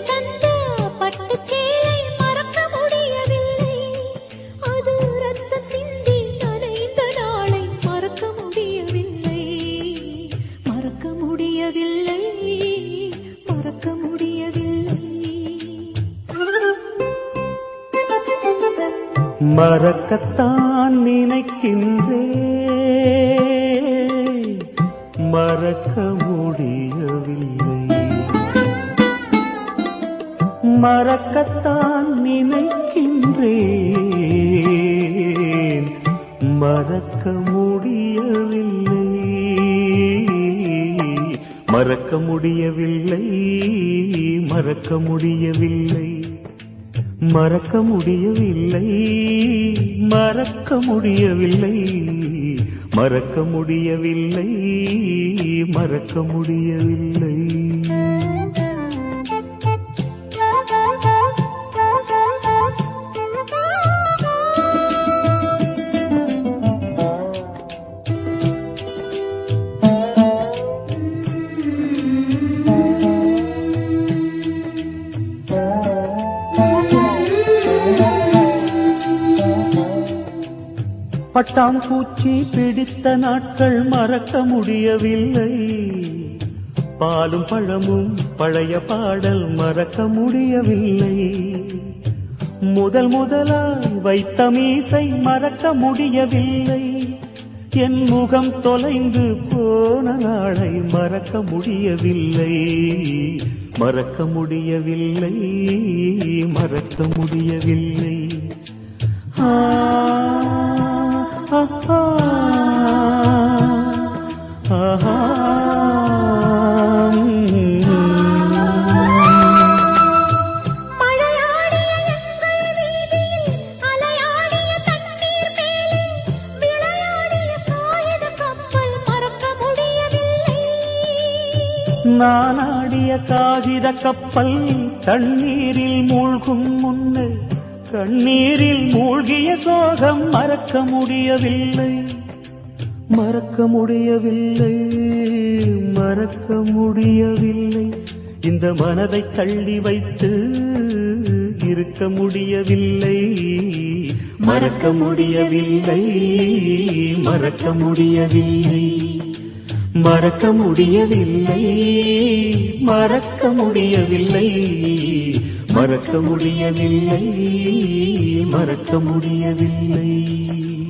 தந்த பட்டுச் சேலை மறக்க முடியவில்லை அது ரத்தம் சிந்தி நனைந்த நாளை மறக்க முடியவில்லை மறக்க முடியவில்லை மறக்க முடியவில்லை மறக்கத்தான் நினைக்கின்றே மறக்க முடியவில்லை மறக்கத்தான் நினைக்கின்றேன் மறக்க முடியவில்லை மறக்க முடியவில்லை மறக்க முடியவில்லை மறக்க முடியவில்லை மறக்க முடியவில்லை மறக்க முடியவில்லை மறக்க முடியவில்லை பட்டாம்பூச்சி பிடித்த நாட்கள் மறக்க முடியவில்லை பாலும் பழமும் பழைய பாடல் மறக்க முடியவில்லை முதல் முதலாய் வைத்த மீசை மறக்க முடியவில்லை என் முகம் தொலைந்து போன நாளை மறக்க முடியவில்லை மறக்க முடியவில்லை மறக்க முடியவில்லை ஆ, ஆஹா, ஆஹா, மழையாடிய எங்கள் வீதியில் அலையாடிய தண்ணீர் மேலே விளையாடிய காகித கப்பல் மறக்க முடியவில்லை நான் ஆடிய காகித கப்பல் தண்ணீரில் மூழ்கும் முன்னே கண்ணீரில் மூழ்கிய சோகம் மறக்க முடியவில்லை மறக்க முடியவில்லை மறக்க முடியவில்லை இந்த மனதை தள்ளி வைத்து இருக்க முடியவில்லை மறக்க முடியவில்லை மறக்க முடியவில்லை மறக்க முடியவில்லை மறக்க முடியவில்லை மறக்க முடியவில்லை மறக்க முடியவில்லை